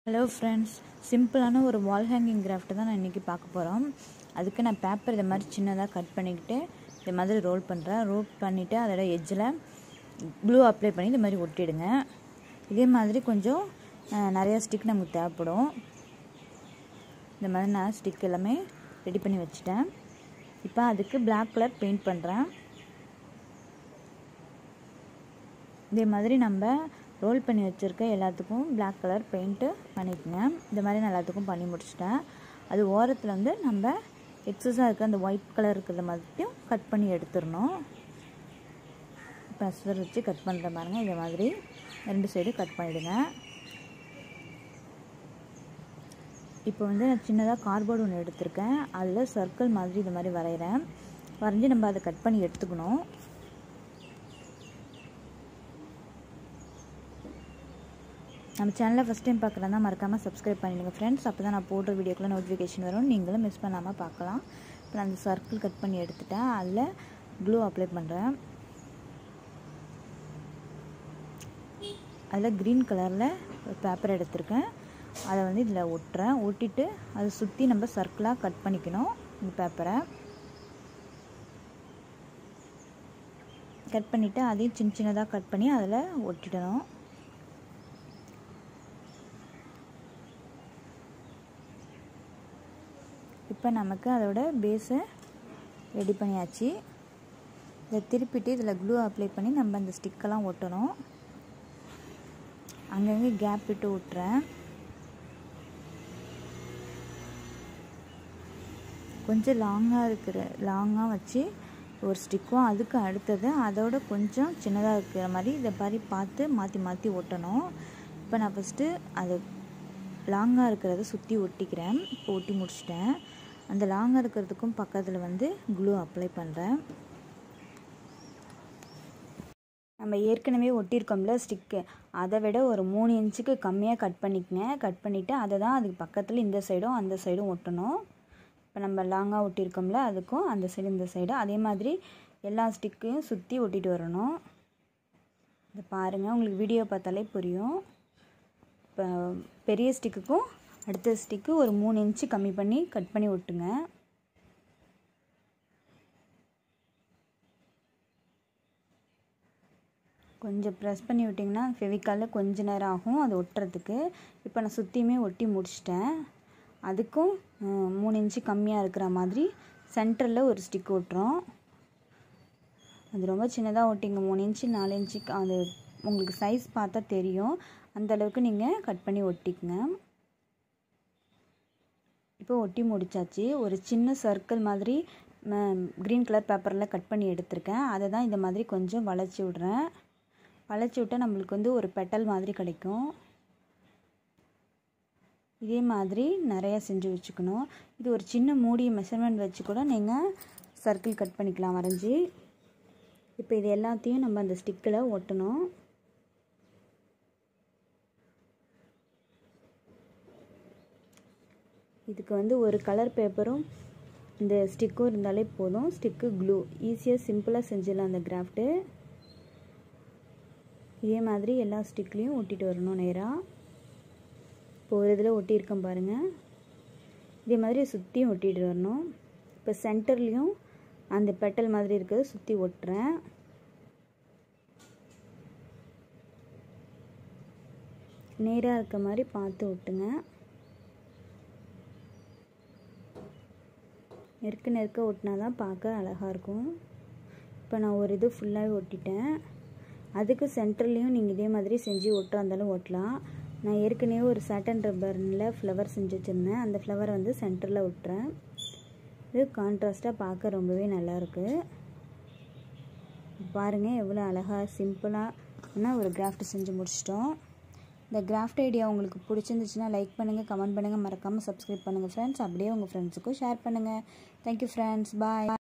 hello friends சிம்பிளான ஒரு வால் hanging craft தான் நான் இன்றைக்கி பார்க்க போகிறோம் அதுக்கு நான் பேப்பர் இதை மாதிரி சின்னதாக கட் பண்ணிக்கிட்டு இது மாதிரி ரோல் பண்ணுறேன் ரோல் பண்ணிவிட்டு அதோட எட்ஜில் க்ளூ அப்ளை பண்ணி இது மாதிரி ஒட்டிடுங்க இதே மாதிரி கொஞ்சம் நிறையா ஸ்டிக் நமக்கு தேவைப்படும் இந்த மாதிரி நான் ஸ்டிக் எல்லாமே ரெடி பண்ணி வச்சுட்டேன் இப்போ அதுக்கு பிளாக் கலர் பெயிண்ட் பண்ணுறேன் இதே மாதிரி நம்ம ரோல் பண்ணி வச்சுருக்க எல்லாத்துக்கும் பிளாக் கலர் பெயிண்ட்டு பண்ணிக்கோங்க இந்த மாதிரி நான் எல்லாத்துக்கும் பண்ணி முடிச்சிட்டேன் அது ஓரத்தில் வந்து நம்ம எக்ஸஸாக இருக்க அந்த ஒயிட் கலர் இருக்கிறத மட்டும் கட் பண்ணி எடுத்துடணும் இப்போ அசுவர் வச்சு கட் பண்ணுற பாருங்க இதே மாதிரி ரெண்டு சைடும் கட் பண்ணிவிடுங்க இப்போ வந்து நான் சின்னதாக கார்போர்டு ஒன்று எடுத்திருக்கேன் அதில் சர்க்கிள் மாதிரி இது மாதிரி வரைகிறேன் வரைஞ்சி நம்ம அதை கட் பண்ணி எடுத்துக்கணும் நம்ம சேனலை ஃபஸ்ட் டைம் பார்க்குறதா மறக்காமல் சப்ஸ்கிரைப் பண்ணிடுங்க ஃப்ரெண்ட்ஸ் அப்போ தான் நான் போடுற வீடியோக்குள்ள நோட்டிஃபிகேஷன் வரும் நீங்களும் மிஸ் பண்ணாமல் பார்க்கலாம் இப்போ நான் அந்த சர்க்கிள் கட் பண்ணி எடுத்துட்டேன் அதில் க்ளூ அப்ளை பண்ணுறேன் அதில் க்ரீன் கலரில் ஒரு பேப்பர் எடுத்திருக்கேன் அதை வந்து இதில் ஒட்டுறேன் ஒட்டிட்டு அதை சுற்றி நம்ம சர்க்கிளாக கட் பண்ணிக்கணும் இந்த பேப்பரை கட் பண்ணிவிட்டு அதையும் சின்ன சின்னதாக கட் பண்ணி அதில் ஒட்டிடணும் இப்போ நமக்கு அதோட பேஸை ரெடி பண்ணியாச்சு இதை திருப்பிட்டு இதில் க்ளூ அப்ளை பண்ணி நம்ம அந்த ஸ்டிக்கெல்லாம் ஒட்டணும் அங்கங்கே கேப் விட்டு விட்டுறேன் கொஞ்சம் லாங்காக இருக்கிற லாங்காக வச்சு ஒரு ஸ்டிக்கும் அதுக்கு அடுத்தது அதோட கொஞ்சம் சின்னதாக இருக்கிற மாதிரி இதை மாதிரி பார்த்து மாற்றி மாற்றி ஒட்டணும் இப்போ நான் ஃபஸ்ட்டு அதை லாங்காக இருக்கிறத சுற்றி ஒட்டிக்கிறேன் இப்போ ஒட்டி முடிச்சிட்டேன் அந்த லாங்காக இருக்கிறதுக்கும் பக்கத்தில் வந்து க்ளூ அப்ளை பண்ணுறேன் நம்ம ஏற்கனவே ஒட்டியிருக்கோம்ல ஸ்டிக்கு அதை விட ஒரு மூணு இன்ச்சுக்கு கம்மியாக கட் பண்ணிக்கங்க கட் பண்ணிவிட்டு அதை தான் அதுக்கு பக்கத்தில் இந்த சைடும் அந்த சைடும் ஒட்டணும் இப்போ நம்ம லாங்காக ஒட்டியிருக்கோம்ல அதுக்கும் அந்த சைடு இந்த சைடு அதே மாதிரி எல்லா ஸ்டிக்கையும் சுற்றி ஒட்டிட்டு வரணும் இதை பாருங்கள் உங்களுக்கு வீடியோ பார்த்தாலே புரியும் இப்போ பெரிய ஸ்டிக்குக்கும் அடுத்த ஸ்டிக்கு ஒரு மூணு இன்ச்சு கம்மி பண்ணி கட் பண்ணி ஒட்டுங்க கொஞ்சம் ப்ரெஸ் பண்ணி விட்டிங்கன்னா ஃபெவிக்காலில் கொஞ்ச நேரம் ஆகும் அது ஒட்டுறதுக்கு இப்போ நான் சுற்றியுமே ஒட்டி முடிச்சிட்டேன் அதுக்கும் மூணு இன்ச்சு கம்மியாக இருக்கிற மாதிரி சென்டரில் ஒரு ஸ்டிக் ஒட்டுறோம் அது ரொம்ப சின்னதாக ஒட்டிங்க மூணு இன்ச்சு நாலு இன்ச்சு அது உங்களுக்கு சைஸ் பார்த்தா தெரியும் அந்தளவுக்கு நீங்கள் கட் பண்ணி ஒட்டிக்குங்க இப்போ ஒட்டி முடிச்சாச்சு ஒரு சின்ன சர்க்கிள் மாதிரி க்ரீன் கலர் பேப்பரில் கட் பண்ணி எடுத்திருக்கேன் அதை தான் இந்த மாதிரி கொஞ்சம் வளைச்சி விட்றேன் வளைச்சி விட்டால் நம்மளுக்கு வந்து ஒரு பெட்டல் மாதிரி கிடைக்கும் இதே மாதிரி நிறையா செஞ்சு வச்சுக்கணும் இது ஒரு சின்ன மூடிய மெஷர்மெண்ட் வச்சு கூட நீங்கள் சர்க்கிள் கட் பண்ணிக்கலாம் வரைஞ்சி இப்போ இது எல்லாத்தையும் நம்ம அந்த ஸ்டிக்கில் ஒட்டணும் இதுக்கு வந்து ஒரு கலர் பேப்பரும் இந்த ஸ்டிக்கும் இருந்தாலே போதும் ஸ்டிக்கு க்ளூ ஈஸியாக சிம்பிளாக செஞ்சிடலாம் அந்த கிராஃப்ட்டு இதே மாதிரி எல்லா ஸ்டிக்லேயும் ஒட்டிட்டு வரணும் நேராக இப்போ ஒரு இதில் ஒட்டியிருக்கேன் பாருங்கள் இதே மாதிரி சுற்றியும் ஒட்டிட்டு வரணும் இப்போ சென்டர்லேயும் அந்த பெட்டல் மாதிரி இருக்கிறத சுற்றி ஒட்டுறேன் நேராக இருக்க மாதிரி பார்த்து ஒட்டுங்க நெருக்க நெருக்க ஒட்டினா தான் பார்க்க அழகாக இருக்கும் இப்போ நான் ஒரு இது ஃபுல்லாகவே ஒட்டிட்டேன் அதுக்கு சென்டர்லேயும் நீங்கள் இதே மாதிரி செஞ்சு ஒட்டுற இருந்தாலும் ஒட்டலாம் நான் ஏற்கனவே ஒரு சாட்டன் ரப்பரில் ஃப்ளவர் செஞ்சு வச்சுருந்தேன் அந்த ஃப்ளவரை வந்து சென்டரில் ஒட்டுறேன் இது கான்ட்ராஸ்ட்டாக பார்க்க ரொம்பவே நல்லாயிருக்கு பாருங்கள் எவ்வளோ அழகாக சிம்பிளாக ஒரு கிராஃப்ட் செஞ்சு முடிச்சிட்டோம் இந்த கிராஃப்ட் ஐடியா உங்களுக்கு பிடிச்சிருந்துச்சுன்னா லைக் பண்ணுங்கள் கமெண்ட் பண்ணுங்கள் மறக்காமல் சப்ஸ்கிரைப் பண்ணுங்கள் ஃப்ரெண்ட்ஸ் அப்படியே உங்கள் ஃப்ரெண்ட்ஸுக்கும் ஷேர் பண்ணுங்கள் தேங்க்யூ ஃப்ரெண்ட்ஸ் பாய்